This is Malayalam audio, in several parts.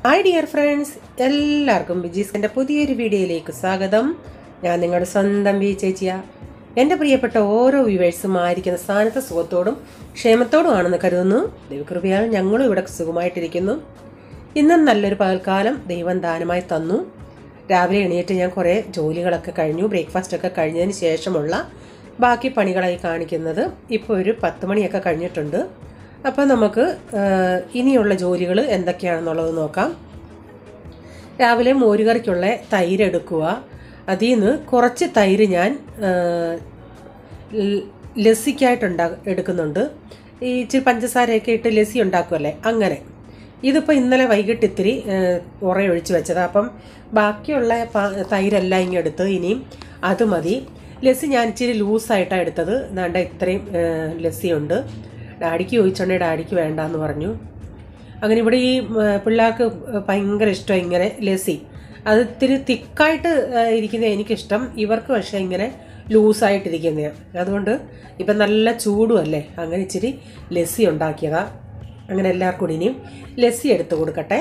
ഹായ് ഡിയർ ഫ്രണ്ട്സ് എല്ലാവർക്കും ബിജീസിൻ്റെ പുതിയൊരു വീഡിയോയിലേക്ക് സ്വാഗതം ഞാൻ നിങ്ങളുടെ സ്വന്തം ബി ചേച്ചിയ എൻ്റെ പ്രിയപ്പെട്ട ഓരോ വ്യൂവേഴ്സും ആയിരിക്കുന്ന സ്ഥാനത്ത് സുഖത്തോടും ക്ഷേമത്തോടുമാണെന്ന് കരുതുന്നു ദൈവകൃപയാൽ ഞങ്ങളും ഇവിടെ സുഖമായിട്ടിരിക്കുന്നു ഇന്നും നല്ലൊരു പകൽക്കാലം ദൈവം ദാനമായി തന്നു രാവിലെ എണീറ്റ് ഞാൻ കുറേ ജോലികളൊക്കെ കഴിഞ്ഞു ബ്രേക്ക്ഫാസ്റ്റ് ഒക്കെ കഴിഞ്ഞതിന് ശേഷമുള്ള ബാക്കി പണികളായി കാണിക്കുന്നത് ഇപ്പോൾ ഒരു പത്ത് മണിയൊക്കെ കഴിഞ്ഞിട്ടുണ്ട് അപ്പോൾ നമുക്ക് ആ, ഇനിയുള്ള ജോലികൾ എന്തൊക്കെയാണെന്നുള്ളത് നോക്കാം രാവിലെ മോരുകറിക്കുള്ള തൈര് എടുക്കുക അതിൽ നിന്ന് കുറച്ച് തൈര് ഞാൻ ആ, ല- ലസ്സിക്കായിട്ട് ഉണ്ടാ എടുക്കുന്നുണ്ട് ഈ ഇച്ചിരി പഞ്ചസാരയൊക്കെ ഇട്ട് ലസ്സി ഉണ്ടാക്കുമല്ലേ അങ്ങനെ ഇതിപ്പോൾ ഇന്നലെ വൈകിട്ട് ഇത്തിരി ഉറ ഒഴിച്ച് വെച്ചതാണ് അപ്പം ബാക്കിയുള്ള പ- തൈരെല്ലാം ഇങ്ങ് എടുത്ത് ഇനിയും അത് മതി ലസ്സി ഞാൻ ഇച്ചിരി ലൂസായിട്ടാണ് എടുത്തത് ദാണ്ട ഇത്രയും ആ, ലസ്സിയുണ്ട് ഡാഡിക്ക് ചോദിച്ചോണ്ടേ ഡാഡിക്ക് വേണ്ടാന്ന് പറഞ്ഞു അങ്ങനെ ഇവിടെ ഈ ഉം, പിള്ളേർക്ക് ഭയങ്കര ഇഷ്ടം ഇങ്ങനെ ലസ്സി അത് ഇത്തിരി തിക്കായിട്ട് ഇരിക്കുന്ന എനിക്കിഷ്ടം ഇവർക്ക് പക്ഷേ ഇങ്ങനെ ലൂസായിട്ടിരിക്കുന്നതാണ് അതുകൊണ്ട് ഇപ്പം നല്ല ചൂടും അല്ലേ അങ്ങനെ ഇച്ചിരി ലസ്സി ഉണ്ടാക്കിയതാ അങ്ങനെ എല്ലാവർക്കും കൂടി ഇനിയും ലസ്സി എടുത്ത് കൊടുക്കട്ടെ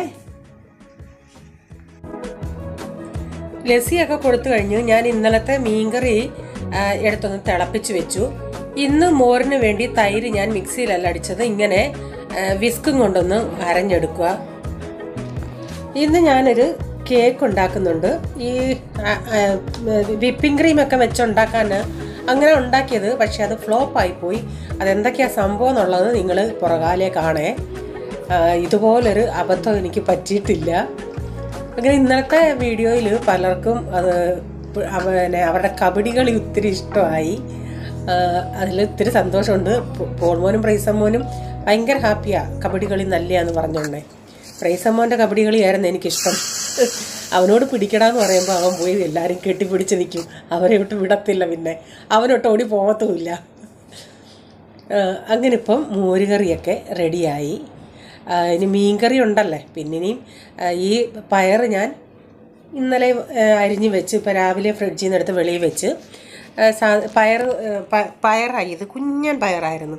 ലസ്സിയൊക്കെ കൊടുത്തു കഴിഞ്ഞു ഞാൻ ഇന്നലത്തെ മീൻകറി ആ, എടുത്തൊന്ന് തിളപ്പിച്ച് വെച്ചു ഇന്ന് മോരിന് വേണ്ടി തൈര് ഞാൻ മിക്സിയിലല്ല അടിച്ചത് ഇങ്ങനെ ആ, വിസ്കും കൊണ്ടൊന്ന് അരഞ്ഞെടുക്കുക ഇന്ന് ഞാനൊരു കേക്ക് ഉണ്ടാക്കുന്നുണ്ട് ഈ വിപ്പിംഗ് ക്രീമൊക്കെ വെച്ചുണ്ടാക്കാൻ അങ്ങനെ ഉണ്ടാക്കിയത് പക്ഷെ അത് ഫ്ലോപ്പായി പോയി അതെന്തൊക്കെയാണ് സംഭവം എന്നുള്ളത് നിങ്ങൾ പുറകാലെ കാണേ ആ, ഇതുപോലൊരു അബദ്ധം എനിക്ക് പറ്റിയിട്ടില്ല അങ്ങനെ ഇന്നലത്തെ വീഡിയോയിൽ പലർക്കും അത് പ് അവ- പിന്നെ അവരുടെ കബഡികളി ഒത്തിരി ഇഷ്ടമായി അതിൽ ഒത്തിരി സന്തോഷമുണ്ട് പോ- പോൾമോനും പ്രൈസമ്മോനും ഭയങ്കര ഹാപ്പിയാണ് കബഡി കളി നല്ലയാന്ന് പറഞ്ഞോണ്ടേ പ്രൈസമ്മോൻ്റെ കബഡി കളിയായിരുന്നു എനിക്കിഷ്ടം അവനോട് പിടിക്കടാന്ന് പറയുമ്പോൾ അവൻ പോയി എല്ലാവരും കെട്ടിപ്പിടിച്ച് നിൽക്കും അവരെ വിട്ട് വിടത്തില്ല പിന്നെ അവനൊട്ട് ഓടി പോകത്തുമില്ല ആഹ് അങ്ങനെ ഇപ്പം മോരുകറിയൊക്കെ റെഡിയായി ആഹ് ഇനി മീൻകറി ഉണ്ടല്ലേ പിന്നെ ഇനിയും ആഹ് ഈ പയർ ഞാൻ ഇന്നലെ ആഹ് അരിഞ്ഞ് വെച്ച് ഇപ്പോൾ രാവിലെ ഫ്രിഡ്ജിൽ നിന്ന് എടുത്ത് വെളിയിൽ വെച്ച് ആഹ് സാ പയർ ആഹ് പ- പയറായി ഇത് കുഞ്ഞൻ പയറായിരുന്നു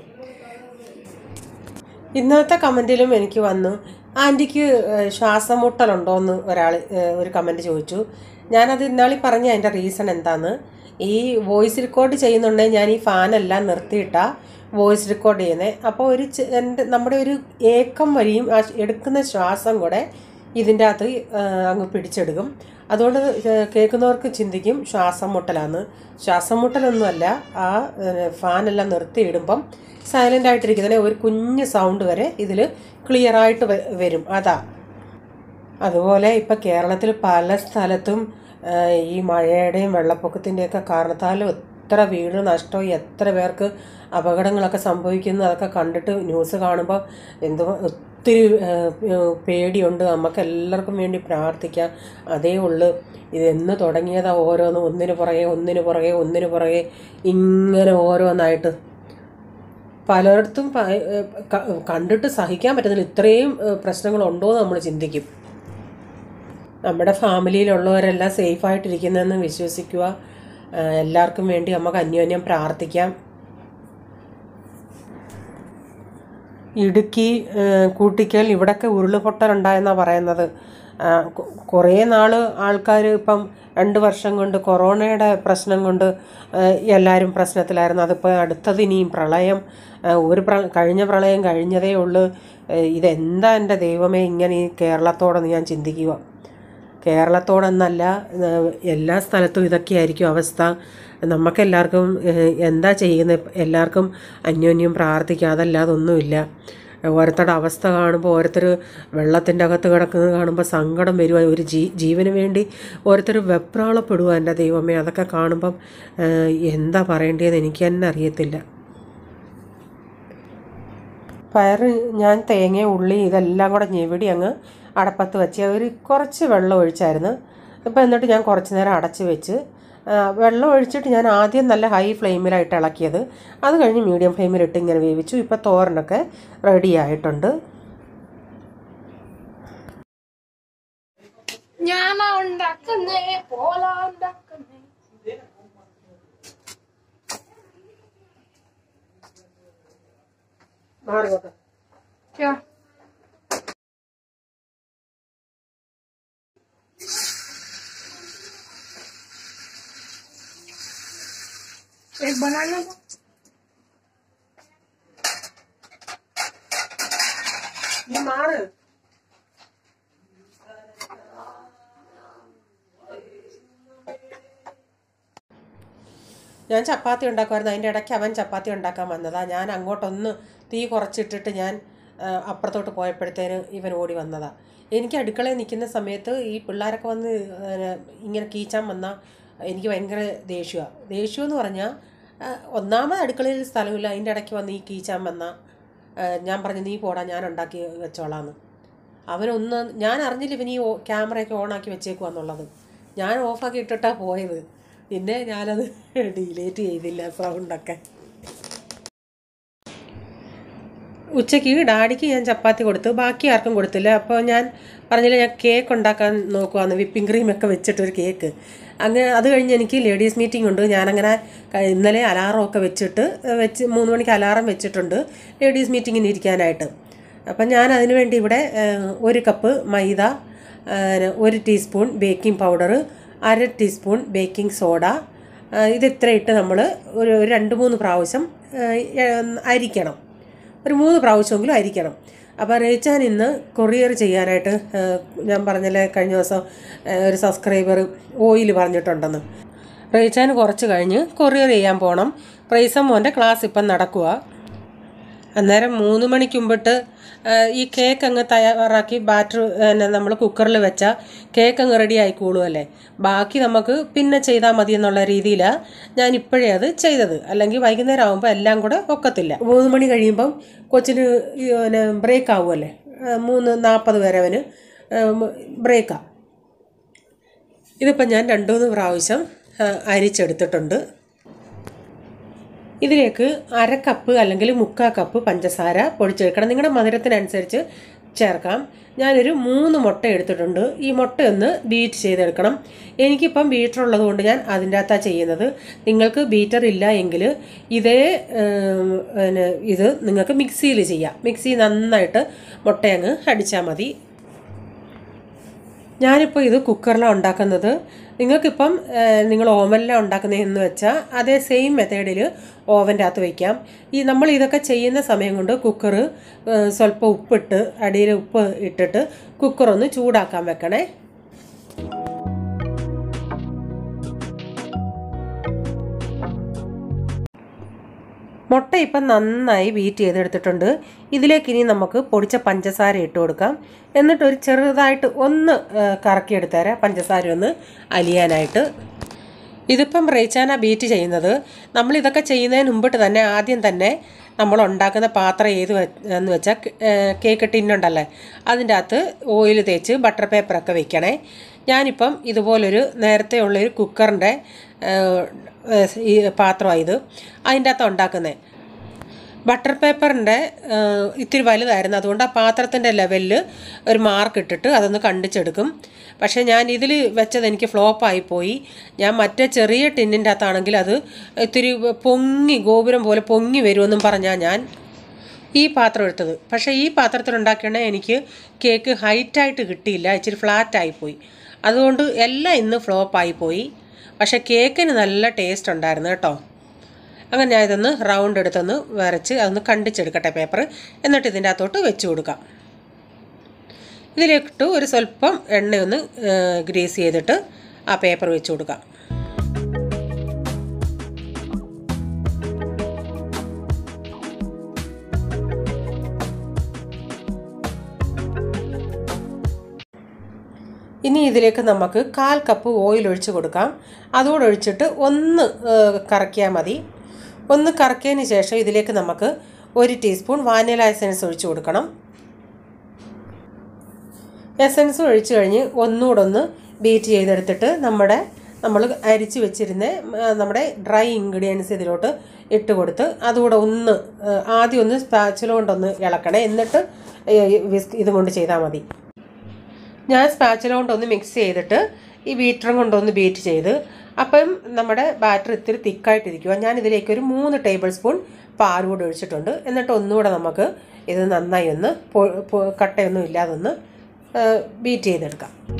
ഇന്നത്തെ കമൻറ്റിലും എനിക്ക് വന്നു ആൻറ്റിക്ക് ഏഹ്, ശ്വാസം മുട്ടലുണ്ടോ എന്ന് ഒരാൾ ഏഹ്, ഒരു കമൻറ്റ് ചോദിച്ചു ഞാനത് ഇന്നാളി പറഞ്ഞ അതിൻ്റെ റീസൺ എന്താന്ന് ഈ വോയിസ് റെക്കോർഡ് ചെയ്യുന്നുണ്ടെങ്കിൽ ഞാൻ ഈ ഫാനെല്ലാം നിർത്തിയിട്ടാ വോയിസ് റെക്കോർഡ് ചെയ്യുന്നത് അപ്പോൾ ഒരു ചെ- എൻ്റെ നമ്മുടെ ഒരു ഏക്കം വരിയും ആ എടുക്കുന്ന ശ്വാസം കൂടെ ഇതിൻ്റെ അകത്ത് ഏഹ്, അങ്ങ് പിടിച്ചെടുക്കും അതുകൊണ്ട് ഏഹ്, കേൾക്കുന്നവർക്ക് ചിന്തിക്കും ശ്വാസം മുട്ടലാന്ന് ശ്വാസം മുട്ടലൊന്നുമല്ല ആ ഏഹ്, ഫാനെല്ലാം നിർത്തിയിടുമ്പം സൈലൻ്റ് ആയിട്ടിരിക്കുന്നതിന് ഒരു കുഞ്ഞ് സൗണ്ട് വരെ ഇതിൽ ക്ലിയർ ആയിട്ട് വ- വരും അതാ അതുപോലെ ഇപ്പം കേരളത്തിൽ പല സ്ഥലത്തും ആ, ഈ മഴയുടെയും വെള്ളപ്പൊക്കത്തിൻ്റെയൊക്കെ കാരണത്താൽ എത്ര വീട് നഷ്ടവും എത്ര പേർക്ക് അപകടങ്ങളൊക്കെ സംഭവിക്കുന്നു അതൊക്കെ കണ്ടിട്ട് ന്യൂസ് കാണുമ്പോൾ എന്തോ ഒത്തിരി ആ, ആ, പേടിയുണ്ട് നമുക്ക് എല്ലാവർക്കും വേണ്ടി പ്രാർത്ഥിക്കാം അതേ ഉള്ളു ഇത് എന്ന് തുടങ്ങിയതാ ഓരോന്ന് ഒന്നിനു പുറകെ ഒന്നിനു പുറകെ ഒന്നിനു പുറകെ ഇങ്ങനെ ഓരോന്നായിട്ട് പലയിടത്തും പ- ഏഹ് ക- കണ്ടിട്ട് സഹിക്കാൻ പറ്റുന്നില്ല ഇത്രയും ഏഹ് പ്രശ്നങ്ങളുണ്ടോ എന്ന് നമ്മൾ ചിന്തിക്കും നമ്മുടെ ഫാമിലിയിലുള്ളവരെല്ലാം സേഫായിട്ടിരിക്കുന്നതെന്ന് വിശ്വസിക്കുക ഏഹ് എല്ലാവർക്കും വേണ്ടി നമുക്ക് അന്യോന്യം പ്രാർത്ഥിക്കാം ഇടുക്കി ഏഹ് കൂട്ടിക്കൽ ഇവിടൊക്കെ ഉരുളുപൊട്ടലുണ്ടായെന്നാണ് പറയുന്നത് ആഹ് കൊ- കുറേ നാൾ ആൾക്കാർ ഇപ്പം രണ്ട് വർഷം കൊണ്ട് കൊറോണയുടെ പ്രശ്നം കൊണ്ട് ഏഹ് എല്ലാവരും പ്രശ്നത്തിലായിരുന്നു അതിപ്പോൾ അടുത്തത് ഇനിയും പ്രളയം ഏഹ് ഒരു പ്ര കഴിഞ്ഞ പ്രളയം കഴിഞ്ഞതേ ഉള്ളൂ ഏഹ് ഇതെന്താ എൻ്റെ ദൈവമേ ഇങ്ങനെ ഈ കേരളത്തോടെന്ന് ഞാൻ ചിന്തിക്കുക കേരളത്തോടെന്നല്ല ഏഹ് എല്ലാ സ്ഥലത്തും ഇതൊക്കെയായിരിക്കും അവസ്ഥ നമുക്കെല്ലാവർക്കും ഏഹ് എന്താ ചെയ്യുന്നത് എല്ലാവർക്കും അന്യോന്യം പ്രാർത്ഥിക്കുക അതല്ലാതെ ഒന്നുമില്ല ഓരോരുത്തരുടെ അവസ്ഥ കാണുമ്പോൾ ഓരോരുത്തർ വെള്ളത്തിൻ്റെ അകത്ത് കിടക്കുന്നത് കാണുമ്പോൾ സങ്കടം വരുക ഒരു ജീ ജീവന് വേണ്ടി ഓരോരുത്തർ വെപ്രാളപ്പെടുക എൻ്റെ ദൈവമേ അതൊക്കെ കാണുമ്പം ഏഹ് എന്താ പറയേണ്ടതെന്ന് എനിക്ക് തന്നെ അറിയത്തില്ല പയർ ഞാൻ തേങ്ങ ഉള്ളി ഇതെല്ലാം കൂടെ ഞെവിടി അങ്ങ് അടപ്പത്ത് വെച്ച് ഒരു കുറച്ച് വെള്ളം ഒഴിച്ചായിരുന്നു അപ്പോൾ എന്നിട്ട് ഞാൻ കുറച്ച് നേരം അടച്ച് വെച്ച് ആ, വെള്ളം ഒഴിച്ചിട്ട് ഞാൻ ആദ്യം നല്ല ഹൈ ഫ്ലെയിമിലായിട്ട് ഇളക്കിയത് അത് കഴിഞ്ഞ് മീഡിയം ഫ്ലെയിമിലിട്ട് ഇങ്ങനെ വേവിച്ചു ഇപ്പോൾ തോരനൊക്കെ റെഡി ആയിട്ടുണ്ട് ഞാനാ ഉണ്ടാക്കുന്നേ പോലാ ഉണ്ടാക്കുന്നേ മാറിക്കോട്ടെ Yeah. एक बनाना था നീ മാറ് ഞാൻ ചപ്പാത്തി ഉണ്ടാക്കുമായിരുന്നു അതിൻ്റെ ഇടയ്ക്ക് അവൻ ചപ്പാത്തി ഉണ്ടാക്കാൻ വന്നതാ ഞാൻ അങ്ങോട്ടൊന്ന് തീ കുറച്ചിട്ടിട്ട് ഞാൻ ആ, അപ്പുറത്തോട്ട് പോയപ്പോഴത്തേന് ഇവൻ ഓടി വന്നതാ എനിക്ക് അടുക്കളയിൽ നിൽക്കുന്ന സമയത്ത് ഈ പിള്ളേരൊക്കെ വന്ന് ആ, ഇങ്ങനെ കീച്ചാൻ വന്നാൽ എനിക്ക് ഭയങ്കര ദേഷ്യമാണ് ദേഷ്യം എന്ന് പറഞ്ഞാൽ ഒന്നാമത് അടുക്കളയിൽ സ്ഥലമില്ല അതിൻ്റെ ഇടയ്ക്ക് വന്ന് ഈ കീച്ചാൻ വന്നാൽ ഞാൻ പറഞ്ഞു നീ പോടാ ഞാൻ ഉണ്ടാക്കി വെച്ചോളാന്ന് അവനൊന്ന് ഞാൻ അറിഞ്ഞില്ല ഇവൻ ഈ ഓ- ക്യാമറയൊക്കെ ഓണാക്കി വെച്ചേക്കുവാന്നുള്ളത് ഞാൻ ഓഫാക്കി ഇട്ടിട്ടാണ് പോയത് പിന്നെ ഞാനത് ഡിലേറ്റ് ചെയ്തില്ല സൗണ്ടൊക്കെ ഉച്ചയ്ക്ക് ഡാഡിക്ക് ഞാൻ ചപ്പാത്തി കൊടുത്തു ബാക്കി ആർക്കും കൊടുത്തില്ല അപ്പോൾ ഞാൻ പറഞ്ഞില്ല ഞാൻ കേക്ക് ഉണ്ടാക്കാൻ നോക്കുവാന്ന് വിപ്പിംഗ് ക്രീമൊക്കെ വെച്ചിട്ടൊരു കേക്ക് അങ്ങനെ അത് കഴിഞ്ഞ് എനിക്ക് ലേഡീസ് മീറ്റിംഗ് ഉണ്ട് ഞാനങ്ങനെ ക- ഇന്നലെ അലാറം ഒക്കെ വെച്ചിട്ട് ഏഹ്, വെച്ച് മൂന്ന് മണിക്ക് അലാറം വെച്ചിട്ടുണ്ട് ലേഡീസ് മീറ്റിങ്ങിന് ഇരിക്കാനായിട്ട് അപ്പം ഞാൻ അതിന് വേണ്ടി ഇവിടെ ഏഹ്, ഒരു കപ്പ് മൈദ ഏഹ്, ഒരു ടീസ്പൂൺ ബേക്കിംഗ് പൗഡർ അര ടീസ്പൂൺ ബേക്കിംഗ് സോഡ ഏഹ്, ഇത് ഇത്ര ഇട്ട് നമ്മൾ ഒരു ഒരു രണ്ട് മൂന്ന് പ്രാവശ്യം ഏഹ്, ഏഹ്, അരിക്കണം ഒരു മൂന്ന് പ്രാവശ്യമെങ്കിലും അരിക്കണം അപ്പോൾ റേച്ചാൻ ഇന്ന് കൊറിയർ ചെയ്യാനായിട്ട് ഏഹ്, ഞാൻ പറഞ്ഞല്ലേ കഴിഞ്ഞ ദിവസം ഏഹ്, ഒരു സബ്സ്ക്രൈബർ ഓയിൽ പറഞ്ഞിട്ടുണ്ടെന്ന് റേച്ചാൻ കുറച്ച് കഴിഞ്ഞ് കൊറിയർ ചെയ്യാൻ പോകണം പ്രൈസം മോൻ്റെ ക്ലാസ് ഇപ്പം നടക്കുക അന്നേരം മൂന്ന് മണിക്ക് മുമ്പിട്ട് ആ, ഈ കേക്ക് അങ്ങ് തയ്യാറാക്കി ബാറ്റർ നമ്മൾ കുക്കറിൽ വെച്ചാൽ കേക്ക് അങ്ങ് റെഡി ആയിക്കോളുമല്ലേ ബാക്കി നമുക്ക് പിന്നെ ചെയ്താൽ മതി എന്നുള്ള രീതിയിലാണ് ഞാൻ ഇപ്പോഴേ അത് ചെയ്തത് അല്ലെങ്കിൽ വൈകുന്നേരം ആകുമ്പോൾ എല്ലാം കൂടെ ഒക്കത്തില്ല മൂന്ന് മണി കഴിയുമ്പം കൊച്ചിന് ഈ പിന്നെ ബ്രേക്ക് ആവുമല്ലേ ആ, മൂന്ന് നാൽപ്പത് വരെ അവന് ബ്രേക്കാണ് ഇതിപ്പോൾ ഞാൻ രണ്ടു മൂന്ന് പ്രാവശ്യം ആ, അരിച്ചെടുത്തിട്ടുണ്ട് ഇതിലേക്ക് അര കപ്പ് അല്ലെങ്കിൽ മുക്കാ കപ്പ് പഞ്ചസാര പൊടിച്ചെടുക്കണം നിങ്ങളുടെ മധുരത്തിനനുസരിച്ച് ചേർക്കാം ഞാനൊരു മൂന്ന് മുട്ട എടുത്തിട്ടുണ്ട് ഈ മുട്ട ഒന്ന് ബീറ്റ് ചെയ്തെടുക്കണം എനിക്കിപ്പം ബീറ്റർ ഉള്ളത് കൊണ്ട് ഞാൻ അതിൻ്റെ അകത്താണ് ചെയ്യുന്നത് നിങ്ങൾക്ക് ബീറ്റർ ഇല്ല എങ്കിൽ ഇതേ ഏം, പിന്നെ ഇത് നിങ്ങൾക്ക് മിക്സിയിൽ ചെയ്യാം മിക്സി നന്നായിട്ട് മുട്ടയങ്ങ് അടിച്ചാൽ മതി ഞാനിപ്പോൾ ഇത് കുക്കറിലാണ് ഉണ്ടാക്കുന്നത് നിങ്ങൾക്കിപ്പം ഏഹ്, നിങ്ങൾ ഓവനിലാണ് ഉണ്ടാക്കുന്നതെന്ന് വെച്ചാൽ അതേ സെയിം മെത്തേഡിൽ ഓവൻ്റെ അകത്ത് വയ്ക്കാം ഈ നമ്മൾ ഇതൊക്കെ ചെയ്യുന്ന സമയം കൊണ്ട് കുക്കർ സ്വല്പം ഉപ്പിട്ട് അടിയിൽ ഉപ്പ് ഇട്ടിട്ട് കുക്കർ ഒന്ന് ചൂടാക്കാൻ വെക്കണേ മുട്ട ഇപ്പം നന്നായി ബീറ്റ് ചെയ്തെടുത്തിട്ടുണ്ട് ഇതിലേക്ക് ഇനി നമുക്ക് പൊടിച്ച പഞ്ചസാര ഇട്ട് കൊടുക്കാം എന്നിട്ട് ഒരു ചെറുതായിട്ട് ഒന്ന് ആ, കറക്കിയെടുത്തേരാം പഞ്ചസാര ഒന്ന് അലിയാനായിട്ട് ഇതിപ്പം റേച്ചാന ബീറ്റ് ചെയ്യുന്നത് നമ്മൾ ഇതൊക്കെ ചെയ്യുന്നതിന് മുമ്പിട്ട് തന്നെ ആദ്യം തന്നെ നമ്മൾ ഉണ്ടാക്കുന്ന പാത്രം ഏത് വെ- എന്ന് വെച്ചാൽ കേക്ക് ടിന്നുണ്ടല്ലേ അതിൻ്റെ അകത്ത് ഓയിൽ തേച്ച് ബട്ടർ പേപ്പറൊക്കെ വെക്കണേ ഞാനിപ്പം ഇതുപോലൊരു നേരത്തെ ഉള്ളൊരു കുക്കറിൻ്റെ ഈ പാത്രമാണ് ഇത് അതിൻ്റെ അകത്ത് ഉണ്ടാക്കുന്നത് ബട്ടർ പേപ്പറിൻ്റെ ഇത്തിരി വലുതായിരുന്നു അതുകൊണ്ട് ആ പാത്രത്തിൻ്റെ ലെവലിൽ ഒരു മാർക്ക് ഇട്ടിട്ട് അതൊന്ന് കണ്ടിച്ചെടുക്കും പക്ഷേ ഞാൻ ഇതിൽ വെച്ചത് എനിക്ക് ഫ്ലോപ്പായി പോയി ഞാൻ മറ്റേ ചെറിയ ടിന്നിൻ്റെ അകത്താണെങ്കിൽ അത് ഇത്തിരി പൊങ്ങി ഗോപുരം പോലെ പൊങ്ങി വരുമെന്നും പറഞ്ഞാൽ ഞാൻ ഈ പാത്രം എടുത്തത് പക്ഷേ ഈ പാത്രത്തിൽ ഉണ്ടാക്കിയാണെങ്കിൽ എനിക്ക് കേക്ക് ഹൈറ്റായിട്ട് കിട്ടിയില്ല ഇച്ചിരി ഫ്ലാറ്റായി പോയി അതുകൊണ്ട് എല്ലാം ഇന്ന് ഫ്ലോപ്പായി പോയി പക്ഷേ കേക്കിന് നല്ല ടേസ്റ്റ് ഉണ്ടായിരുന്നു കേട്ടോ അങ്ങനെ ഞാൻ ഇതൊന്ന് റൗണ്ട് എടുത്തൊന്ന് വരച്ച് അതൊന്ന് കണ്ടിച്ചെടുക്കട്ടെ പേപ്പർ എന്നിട്ട് ഇതിൻ്റെ അകത്തോട്ട് വെച്ച് കൊടുക്കാം ഇതിലേക്കിട്ട് ഒരു സ്വല്പം എണ്ണയൊന്ന് ഗ്രീസ് ചെയ്തിട്ട് ആ പേപ്പർ വെച്ച് കൊടുക്കാം ഇനി ഇതിലേക്ക് നമുക്ക് കാൽ കപ്പ് ഓയിൽ ഒഴിച്ച് കൊടുക്കാം അതുകൂടെ ഒഴിച്ചിട്ട് ഒന്ന് കറക്കിയാൽ മതി ഒന്ന് കറക്കിയതിന് ശേഷം ഇതിലേക്ക് നമുക്ക് ഒരു ടീസ്പൂൺ വാനില എസൻസ് ഒഴിച്ച് കൊടുക്കണം എസൻസ് ഒഴിച്ച് കഴിഞ്ഞ് ഒന്നുകൂടെ ഒന്ന് ബീറ്റ് ചെയ്തെടുത്തിട്ട് നമ്മുടെ നമ്മൾ അരിച്ച് വെച്ചിരുന്ന ആ, നമ്മുടെ ഡ്രൈ ഇൻഗ്രീഡിയൻസ് ഇതിലോട്ട് ഇട്ട് കൊടുത്ത് അതുകൂടെ ഒന്ന് ആ, ആദ്യം ഒന്ന് സ്പാച്ചില കൊണ്ടൊന്ന് ഇളക്കണേ എന്നിട്ട് വിസ്ക് ഇത് കൊണ്ട് ചെയ്താൽ മതി ഞാൻ സ്പാച്ചില കൊണ്ടൊന്ന് മിക്സ് ചെയ്തിട്ട് ഈ ബീറ്ററും കൊണ്ടൊന്ന് ബീറ്റ് ചെയ്ത് അപ്പം നമ്മുടെ ബാറ്റർ ഇത്തിരി തിക്കായിട്ടിരിക്കുക ഞാൻ ഇതിലേക്ക് ഒരു മൂന്ന് ടേബിൾ സ്പൂൺ പാൽ കൂടെ ഒഴിച്ചിട്ടുണ്ട് എന്നിട്ട് ഒന്നുകൂടെ നമുക്ക് ഇത് നന്നായി ഒന്ന് പൊ- പൊ- കട്ടയൊന്നും ഇല്ലാതെ ഒന്ന് ബീറ്റ് ചെയ്തെടുക്കാം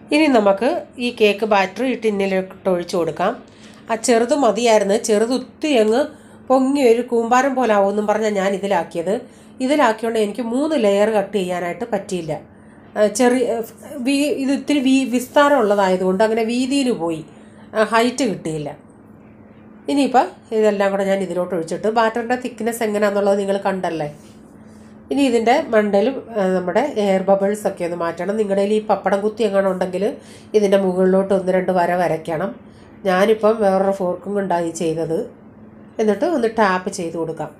ഇനി നമുക്ക് ഈ കേക്ക് ബാറ്റർ ഈ ടിന്നിലിട്ട് ഒഴിച്ചു കൊടുക്കാം ആ ചെറുത് മതിയായിരുന്നു ചെറുത് ഒത്തിരി അങ്ങ് പൊങ്ങി ഒരു കൂമ്പാരം പോലെ ആവുമെന്നും പറഞ്ഞാൽ ഞാൻ ഇതിലാക്കിയത് ഇതിലാക്കിയോണ്ട് എനിക്ക് മൂന്ന് ലെയർ കട്ട് ചെയ്യാനായിട്ട് പറ്റിയില്ല ആ, ചെറിയ വീ ഇത് ഇത്തിരി വീ വിസ്താരം ഉള്ളതായതുകൊണ്ട് അങ്ങനെ വീതിയിൽ പോയി ഹൈറ്റ് കിട്ടിയില്ല ഇനിയിപ്പോൾ ഇതെല്ലാം കൂടെ ഞാൻ ഇതിലോട്ട് ഒഴിച്ചിട്ട് ബാറ്ററിൻ്റെ തിക്നെസ് എങ്ങനെയാണെന്നുള്ളത് നിങ്ങൾ കണ്ടല്ലേ ഇനി ഇതിൻ്റെ മണ്ടയിൽ നമ്മുടെ എയർ ബബിൾസ് ഒക്കെ ഒന്ന് മാറ്റണം നിങ്ങളുടെ കയ്യിൽ ഈ പപ്പടം കുത്തി എങ്ങാനും ഉണ്ടെങ്കിൽ ഇതിൻ്റെ മുകളിലോട്ട് ഒന്ന് രണ്ട് വര വരയ്ക്കണം ഞാനിപ്പം വേറൊരു ഫോർക്കും കൊണ്ടായി ചെയ്തത് എന്നിട്ട് ഒന്ന് ടാപ്പ് ചെയ്ത് കൊടുക്കാം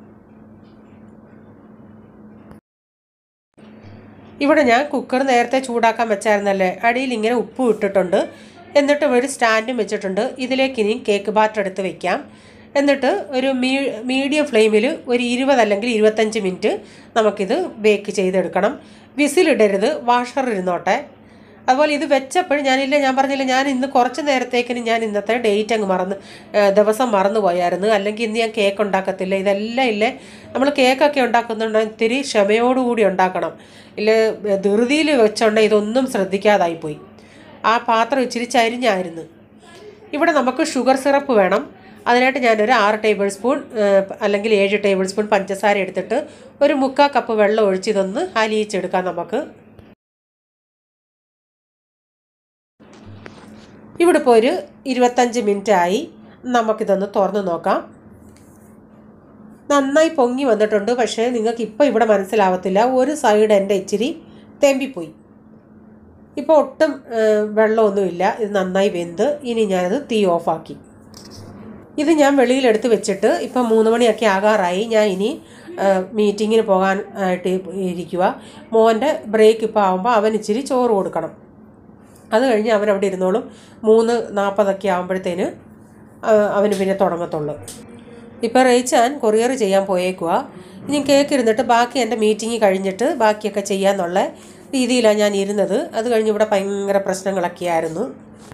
ഇവിടെ ഞാൻ കുക്കർ നേരത്തെ ചൂടാക്കാൻ വെച്ചായിരുന്നല്ലേ അടിയിൽ ഇങ്ങനെ ഉപ്പ് ഇട്ടിട്ടുണ്ട് എന്നിട്ട് ഒരു സ്റ്റാൻഡും വെച്ചിട്ടുണ്ട് ഇതിലേക്ക് ഇനി കേക്ക് ബാറ്റർ എടുത്ത് വെക്കാം എന്നിട്ട് ഒരു മീ മീഡിയം ഫ്ലെയിമിൽ ഒരു ഇരുപത് അല്ലെങ്കിൽ ഇരുപത്തഞ്ച് മിനിറ്റ് നമുക്കിത് ബേക്ക് ചെയ്തെടുക്കണം വിസിലിടരുത് വാഷർ ഇരുന്നോട്ടെ അതുപോലെ ഇത് വെച്ചപ്പോൾ ഞാനില്ല ഞാൻ പറഞ്ഞില്ല ഞാൻ ഇന്ന് കുറച്ച് നേരത്തേക്കിന് ഞാൻ ഇന്നത്തെ ഡേറ്റ് അങ്ങ് മറന്ന് ഏ, ദിവസം മറന്നു പോയായിരുന്നു അല്ലെങ്കിൽ ഇന്ന് ഞാൻ കേക്ക് ഉണ്ടാക്കത്തില്ല ഇതെല്ലാം ഇല്ലേ നമ്മൾ കേക്കൊക്കെ ഉണ്ടാക്കുന്നുണ്ടെങ്കിൽ ഇത്തിരി ക്ഷമയോടുകൂടി ഉണ്ടാക്കണം ഇല്ല ധൃതിയിൽ വെച്ചുണ്ടെങ്കിൽ ഇതൊന്നും ശ്രദ്ധിക്കാതായി പോയി ആ പാത്രം ഇച്ചിരി ചരിഞ്ഞായിരുന്നു ഇവിടെ നമുക്ക് ഷുഗർ സിറപ്പ് വേണം അതിനായിട്ട് ഞാനൊരു ആറ് ടേബിൾ സ്പൂൺ ഏഹ്, അല്ലെങ്കിൽ ഏഴ് ടേബിൾ സ്പൂൺ പഞ്ചസാര എടുത്തിട്ട് ഒരു മുക്കാൽ കപ്പ് വെള്ളം ഒഴിച്ച് ഇതൊന്ന് അലിയിച്ചെടുക്കാം നമുക്ക് ഇവിടെ ഇപ്പോൾ ഒരു ഇരുപത്തഞ്ച് മിനിറ്റ് ആയി നമുക്കിതൊന്ന് തുറന്ന് നോക്കാം നന്നായി പൊങ്ങി വന്നിട്ടുണ്ട് പക്ഷേ നിങ്ങൾക്ക് ഇപ്പോൾ ഇവിടെ മനസ്സിലാവത്തില്ല ഒരു സൈഡ് എൻ്റെ ഇച്ചിരി തെമ്പിപ്പോയി ഇപ്പോൾ ഒട്ടും ഏഹ്, വെള്ളമൊന്നുമില്ല ഇത് നന്നായി വെന്ത് ഇനി ഞാനത് തീ ഓഫാക്കി ഇത് ഞാൻ വെളിയിലെടുത്ത് വെച്ചിട്ട് ഇപ്പം മൂന്ന് മണിയൊക്കെ ആകാറായി ഞാൻ ഇനി മീറ്റിങ്ങിന് പോകാൻ ആയിട്ട് ഇരിക്കുക മോൻ്റെ ബ്രേക്ക് ഇപ്പോൾ ആകുമ്പോൾ അവൻ ഇച്ചിരി ചോറ് കൊടുക്കണം അത് കഴിഞ്ഞ് അവൻ അവിടെ ഇരുന്നോളും മൂന്ന് നാൽപ്പതൊക്കെ ആകുമ്പോഴത്തേന് അവന് പിന്നെ തുടങ്ങത്തുള്ളൂ ഇപ്പോൾ റേച്ചാൻ കൊറിയർ ചെയ്യാൻ പോയേക്കുക ഇനി കേക്ക് ഇരുന്നിട്ട് ബാക്കി എൻ്റെ മീറ്റിംഗ് കഴിഞ്ഞിട്ട് ബാക്കിയൊക്കെ ചെയ്യാന്നുള്ള രീതിയിലാണ് ഞാൻ ഇരുന്നത് അത് കഴിഞ്ഞ് ഇവിടെ ഭയങ്കര പ്രശ്നങ്ങളൊക്കെ ആയിരുന്നു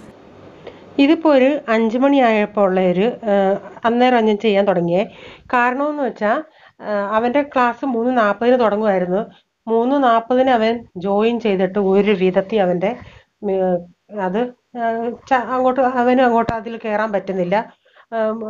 ഇതിപ്പോൾ ഒരു അഞ്ച് മണിയായപ്പോൾ ഉള്ള ഒരു അന്നേരം ഞാൻ ചെയ്യാൻ തുടങ്ങിയേ കാരണമെന്ന് വെച്ചാൽ അവൻ്റെ ക്ലാസ് മൂന്ന് നാൽപ്പതിന് തുടങ്ങുമായിരുന്നു മൂന്ന് നാൽപ്പതിന് അവൻ ജോയിൻ ചെയ്തിട്ട് ഒരു വിധത്തിൽ അവൻ്റെ ഉം, അത് ആ, ച- അങ്ങോട്ട് അവനും അങ്ങോട്ട് അതിൽ കയറാൻ പറ്റുന്നില്ല ഉം,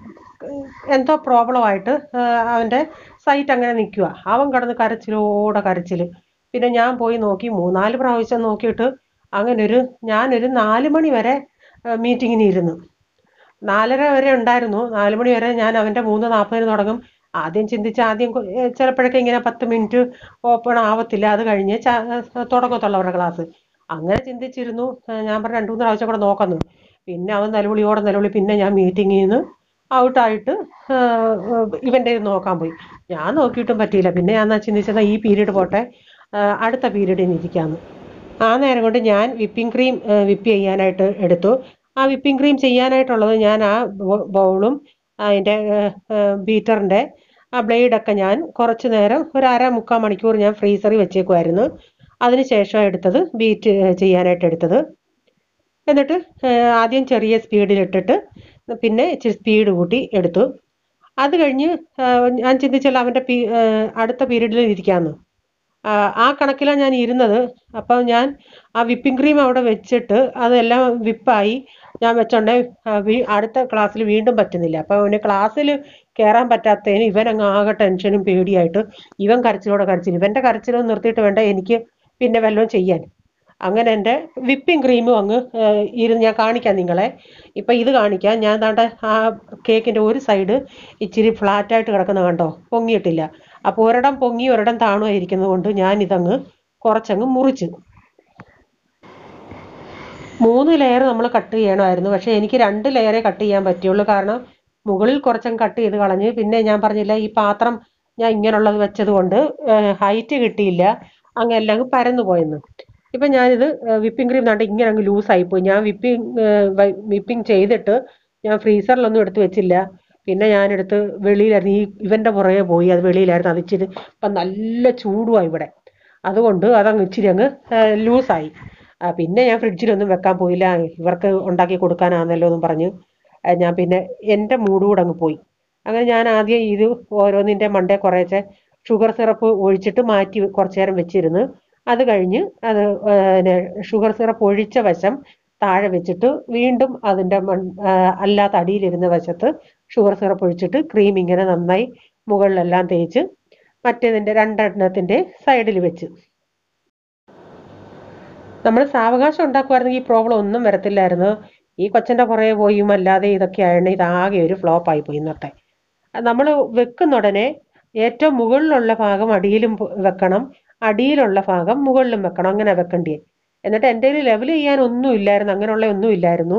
എന്തോ പ്രോബ്ലമായിട്ട് അവൻ്റെ സൈറ്റ് അങ്ങനെ നിൽക്കുക അവൻ കിടന്ന് കരച്ചിലോടെ കരച്ചിൽ പിന്നെ ഞാൻ പോയി നോക്കി മൂന്നാല് പ്രാവശ്യം നോക്കിയിട്ട് അങ്ങനെ ഒരു ഞാനൊരു നാല് മണി വരെ മീറ്റിങ്ങിന് ഇരുന്നു നാലര വരെ ഉണ്ടായിരുന്നു നാല് മണി വരെ ഞാൻ അവൻ്റെ മൂന്ന് നാൽപ്പതിന് തുടങ്ങും ആദ്യം ചിന്തിച്ച് ആദ്യം കൊ- ഏ, ചിലപ്പോഴൊക്കെ ഇങ്ങനെ പത്ത് മിനിറ്റ് ഓപ്പൺ ആവത്തില്ല അത് കഴിഞ്ഞ് ച- ഏ, തുടങ്ങത്തുള്ളൂ അവരുടെ ക്ലാസ് അങ്ങനെ ചിന്തിച്ചിരുന്നു ഏ, ഞാൻ പറഞ്ഞ രണ്ടു മൂന്ന് പ്രാവശ്യം കൂടെ നോക്കുന്നു പിന്നെ അവൻ നിലവിളിയോടെ നിലവിളി പിന്നെ ഞാൻ മീറ്റിങ്ങിൽ നിന്ന് ഔട്ടായിട്ട് ഇവൻ്റെ നോക്കാൻ പോയി ഞാൻ നോക്കിയിട്ടും പറ്റിയില്ല പിന്നെ ഞാൻ എന്നാ ചിന്തിച്ചത് ഈ പീരീഡ് പോട്ടെ ആ, അടുത്ത പീരീഡിന് ഇരിക്കാമെന്ന് ആ നേരം കൊണ്ട് ഞാൻ വിപ്പിംഗ് ക്രീം വിപ്പ് ചെയ്യാനായിട്ട് എടുത്തു ആ വിപ്പിംഗ് ക്രീം ചെയ്യാനായിട്ടുള്ളത് ഞാൻ ആ ബൗ- ബൗളും അതിൻ്റെ ബീറ്ററിൻ്റെ ആ ബ്ലേഡൊക്കെ ഞാൻ കുറച്ച് നേരം ഒരു അര മുക്കാൽ മണിക്കൂർ ഞാൻ ഫ്രീസറിൽ വെച്ചേക്കുമായിരുന്നു അതിനുശേഷം എടുത്തത് ബീറ്റ് ചെയ്യാനായിട്ട് എടുത്തത് എന്നിട്ട് ഏഹ്, ആദ്യം ചെറിയ സ്പീഡിലിട്ടിട്ട് പിന്നെ ഇച്ചിരി സ്പീഡ് കൂട്ടി എടുത്തു അത് കഴിഞ്ഞ് ഏഹ്, ഞാൻ ചിന്തിച്ചല്ലോ അവൻ്റെ പീ ഏഹ്, അടുത്ത പീരീഡിൽ ഇരിക്കാമെന്ന് ആ, ആ കണക്കിലാണ് ഞാൻ ഇരുന്നത് അപ്പോൾ ഞാൻ ആ വിപ്പിംഗ് ക്രീം അവിടെ വെച്ചിട്ട് അതെല്ലാം വിപ്പായി ഞാൻ വെച്ചോണ്ടേ ആ, വീ- അടുത്ത ക്ലാസ്സിൽ വീണ്ടും പറ്റുന്നില്ല അപ്പോൾ അവന് ക്ലാസ്സിൽ കയറാൻ പറ്റാത്തതിന് ഇവൻ അങ്ങ് ആകെ ടെൻഷനും പേടിയായിട്ട് ഇവൻ കരച്ചിലോടെ കരച്ചിൽ ഇവൻ്റെ കരച്ചിലൊന്നും നിർത്തിയിട്ട് വേണ്ട എനിക്ക് പിന്നെ വല്ലതും ചെയ്യാൻ അങ്ങനെ എൻ്റെ വിപ്പിംഗ് ക്രീമും അങ്ങ് ഏഹ്, ഇരുന്ന് ഞാൻ കാണിക്കാം നിങ്ങളെ ഇപ്പം ഇത് കാണിക്കാം ഞാൻ ദാണ്ട ആ കേക്കിൻ്റെ ഒരു സൈഡ് ഇച്ചിരി ഫ്ലാറ്റായിട്ട് കിടക്കുന്ന കണ്ടോ പൊങ്ങിയിട്ടില്ല അപ്പോൾ ഒരിടം പൊങ്ങി ഒരിടം താണുമായിരിക്കുന്നത് കൊണ്ട് ഞാൻ ഇതങ്ങ് കുറച്ചങ്ങ് മുറിച്ചു മൂന്ന് ലെയർ നമ്മൾ കട്ട് ചെയ്യണമായിരുന്നു പക്ഷേ എനിക്ക് രണ്ട് ലെയറേ കട്ട് ചെയ്യാൻ പറ്റുള്ളൂ കാരണം മുകളിൽ കുറച്ചങ്ങ് കട്ട് ചെയ്ത് കളഞ്ഞ് പിന്നെ ഞാൻ പറഞ്ഞില്ല ഈ പാത്രം ഞാൻ ഇങ്ങനെയുള്ളത് വെച്ചത് കൊണ്ട് ഹൈറ്റ് കിട്ടിയില്ല അങ്ങ് എല്ലാം അങ്ങ് പരന്നു പോയെന്ന് ഇപ്പം ഞാനിത് വിപ്പിംഗ് ക്രീം കണ്ട് ഇങ്ങനെ അങ്ങ് ലൂസായിപ്പോയി ഞാൻ വിപ്പിംഗ് വിപ്പിംഗ് ചെയ്തിട്ട് ഞാൻ ഫ്രീസറിലൊന്നും എടുത്ത് വെച്ചില്ല പിന്നെ ഞാനെടുത്ത് വെളിയിലായിരുന്നു ഈ ഇവൻ്റെ പുറകെ പോയി അത് വെളിയിലായിരുന്നു അത് ഇച്ചിരി ഇപ്പം നല്ല ചൂടുമാണ് ഇവിടെ അതുകൊണ്ട് അതങ്ങ് ഇച്ചിരി അങ്ങ് ലൂസായി ആ, പിന്നെ ഞാൻ ഫ്രിഡ്ജിലൊന്നും വെക്കാൻ പോയില്ല ഇവർക്ക് ഉണ്ടാക്കി കൊടുക്കാനാണല്ലോ എന്നും പറഞ്ഞ് ആ, ഞാൻ പിന്നെ എൻ്റെ മൂഡ് കൂടെ അങ്ങ് പോയി അങ്ങനെ ഞാൻ ആദ്യം ഇത് ഓരോന്നിൻ്റെ മണ്ടേ കുറേശ്ശെ ഷുഗർ സിറപ്പ് ഒഴിച്ചിട്ട് മാറ്റി കുറച്ച് നേരം വെച്ചിരുന്ന് അത് കഴിഞ്ഞ് അത് പിന്നെ ഷുഗർ സിറപ്പ് ഒഴിച്ച വശം താഴെ വെച്ചിട്ട് വീണ്ടും അതിൻ്റെ മൺ ആ, അല്ലാത്ത അടിയിലിരുന്ന വശത്ത് ഷുഗർ സിറപ്പ് ഒഴിച്ചിട്ട് ക്രീം ഇങ്ങനെ നന്നായി മുകളിലെല്ലാം തേച്ച് മറ്റേതിൻ്റെ രണ്ടെണ്ണത്തിൻ്റെ സൈഡിൽ വെച്ച് നമ്മൾ സാവകാശം ഉണ്ടാക്കുമായിരുന്നെങ്കിൽ ഈ പ്രോബ്ലം ഒന്നും വരത്തില്ലായിരുന്നു ഈ കൊച്ചൻ്റെ പുറകെ പോയും അല്ലാതെ ഇതൊക്കെ ആയതുകൊണ്ട് ഇതാകെ ഒരു ഫ്ലോപ്പായി പോയി ഇന്നത്തെ നമ്മൾ വെക്കുന്ന ഉടനെ ഏറ്റവും മുകളിലുള്ള ഭാഗം അടിയിലും പോ- വെക്കണം അടിയിലുള്ള ഭാഗം മുകളിലും വെക്കണം അങ്ങനെ വെക്കണ്ടേ എന്നിട്ട് എൻ്റെ കയ്യിൽ ലെവൽ ചെയ്യാൻ ഒന്നും ഇല്ലായിരുന്നു അങ്ങനെയുള്ള ഒന്നും ഇല്ലായിരുന്നു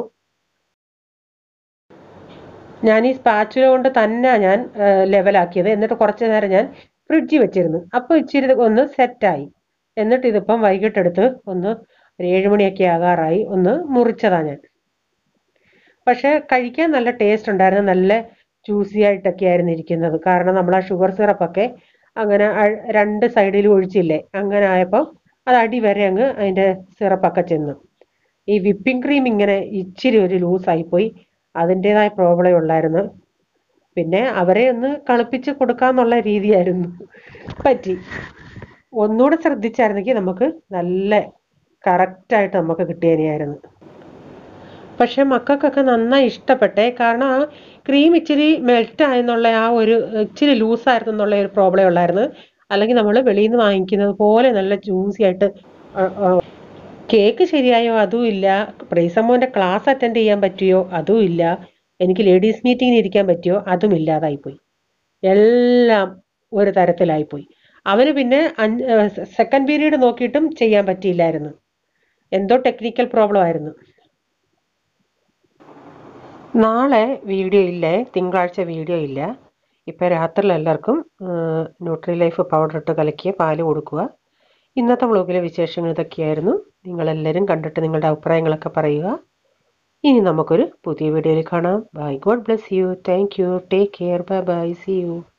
ഞാൻ ഈ സ്പാച്ചുല കൊണ്ട് തന്നെ ഞാൻ ലെവലാക്കിയത് എന്നിട്ട് കുറച്ച് നേരം ഞാൻ ഫ്രിഡ്ജിൽ വെച്ചിരുന്നു അപ്പോൾ ഇച്ചിരി ഇത് ഒന്ന് സെറ്റായി എന്നിട്ട് ഇതിപ്പം വൈകിട്ടെടുത്ത് ഒന്ന് ഒരു ഏഴുമണിയൊക്കെ ആകാറായി ഒന്ന് മുറിച്ചതാ ഞാൻ പക്ഷെ കഴിക്കാൻ നല്ല ടേസ്റ്റ് ഉണ്ടായിരുന്നു നല്ല ജ്യൂസി ആയിട്ടൊക്കെ ആയിരുന്നു ഇരിക്കുന്നത് കാരണം നമ്മൾ ആ ഷുഗർ സിറപ്പൊക്കെ അങ്ങനെ അ- രണ്ട് സൈഡിലും ഒഴിച്ചില്ലേ അങ്ങനെ ആയപ്പോൾ അത് അടി വരെ അങ്ങ് അതിൻ്റെ സിറപ്പൊക്കെ ചെന്നു ഈ വിപ്പിംഗ് ക്രീം ഇങ്ങനെ ഇച്ചിരി ഒരു ലൂസായിപ്പോയി അതിൻ്റെതായ പ്രോബ്ലം ഉള്ളായിരുന്നു പിന്നെ അവരെ ഒന്ന് കളിപ്പിച്ച് കൊടുക്കാന്നുള്ള രീതിയായിരുന്നു പറ്റി ഒന്നുകൂടെ ശ്രദ്ധിച്ചായിരുന്നെങ്കിൽ നമുക്ക് നല്ല കറക്റ്റായിട്ട് നമുക്ക് കിട്ടിയതിനായിരുന്നു പക്ഷെ മക്കൾക്കൊക്കെ നന്നായി ഇഷ്ടപ്പെട്ടെ കാരണം ആ ക്രീം ഇച്ചിരി മെൽറ്റ് ആയെന്നുള്ള ആ ഒരു ഇച്ചിരി ലൂസായിരുന്നു എന്നുള്ള ഒരു പ്രോബ്ലം ഉള്ളായിരുന്നു അല്ലെങ്കിൽ നമ്മൾ വെളിയിൽ നിന്ന് വാങ്ങിക്കുന്നത് പോലെ നല്ല ജ്യൂസി ആയിട്ട് ആ, ആ, കേക്ക് ശരിയായോ അതും ഇല്ല പ്രീസമ്മോൻ്റെ ക്ലാസ് അറ്റൻഡ് ചെയ്യാൻ പറ്റിയോ അതും ഇല്ല എനിക്ക് ലേഡീസ് മീറ്റിങ്ങിന് ഇരിക്കാൻ പറ്റിയോ അതും ഇല്ലാതായിപ്പോയി എല്ലാം ഒരു തരത്തിലായിപ്പോയി അവന് പിന്നെ സെക്കൻഡ് പീരീഡ് നോക്കിയിട്ടും ചെയ്യാൻ പറ്റിയില്ലായിരുന്നു എന്തോ ടെക്നിക്കൽ പ്രോബ്ലം ആയിരുന്നു നാളെ വീഡിയോ ഇല്ലേ തിങ്കളാഴ്ച വീഡിയോ ഇല്ല ഇപ്പം രാത്രിയിൽ എല്ലാവർക്കും ന്യൂട്രി ലൈഫ് പൗഡർ ഇട്ട് കലക്കിയ പാല് കൊടുക്കുക ഇന്നത്തെ വ്ളോഗിലെ വിശേഷങ്ങൾ ഇതൊക്കെയായിരുന്നു നിങ്ങളെല്ലാവരും കണ്ടിട്ട് നിങ്ങളുടെ അഭിപ്രായങ്ങളൊക്കെ പറയുക ഇനി നമുക്കൊരു പുതിയ വീഡിയോയിൽ കാണാം bye God bless you thank you take care bye bye see U